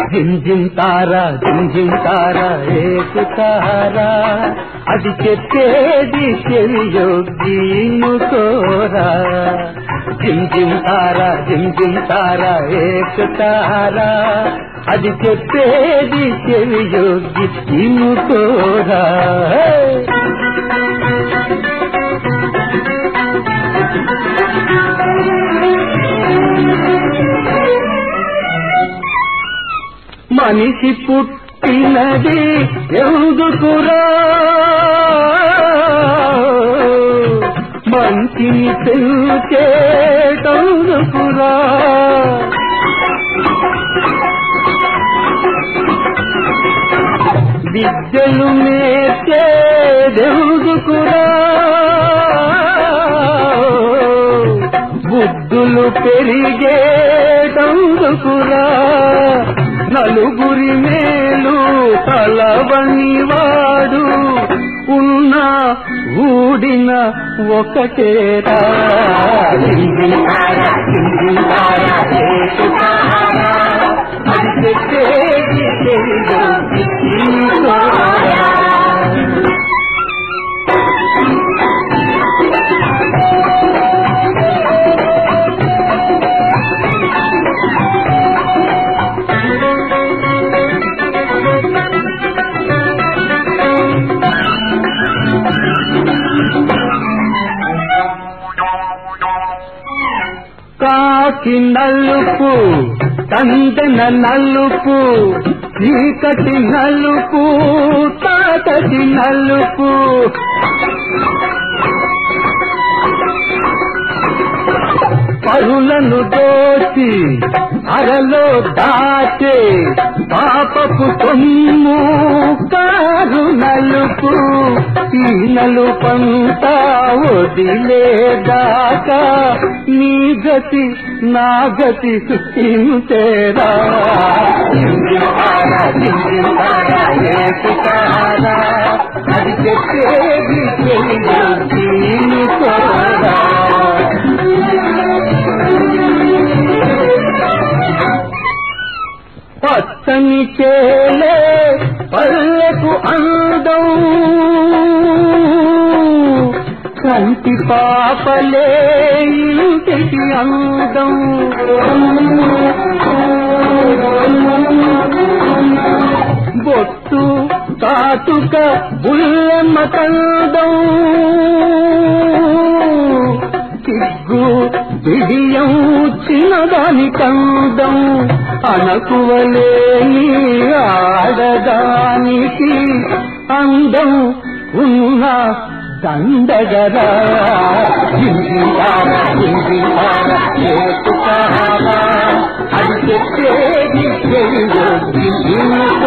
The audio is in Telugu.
జిమ్ జిమ్ తారా జిమ్ జిమ్ తారా ఏకు తారా అది చెప్పేది చెవియొగ్గిను కోరా జిమ్ జిమ్ తారా జిమ్ జిమ్ తారా ఏకు తారా అది చెప్పేది చెవియొగ్గి ఇను కోరా మనిషి పుట్టినది ఎందుకురా మంచిని పెంచేటందుకురా విద్యలు నేర్చేదెందుకురా బుద్ధులు పెరిగేటందుకురా నలుగురి మేలు తలవని వాడు ఉన్న ఊడిన ఒకటేరా లింగితారా, లింగితారా, ఏకతారా, అది చెప్పేది తెలియదు ఈ కోరా. కాకి నలుపు తందన నలుపు చీకటి నలుపు తాకటి నలుపు పరులను దోచి అరలో దాచే పాపపు సొమ్ము కారు నలుపు ఈ నలుపంతా వదిలేదాకా నీ గతి నా గతి ఇంతేరా అది చెప్పేది తెలియదు దీని కోరా పచ్చని చేలే పల్లెకు అందం కంటి పాపలే ఇంటికి అందం బొట్టు కాటుక బుల్లెమ్మ కందం సిగ్గు బిడియం చిన్నదాని కందం అనకువలేని ఆడదానికి అందం ఉన్న దండగరా ఇంటికారా ఇంటికారా ఏకుకారా అది చెప్పేది తెలియదు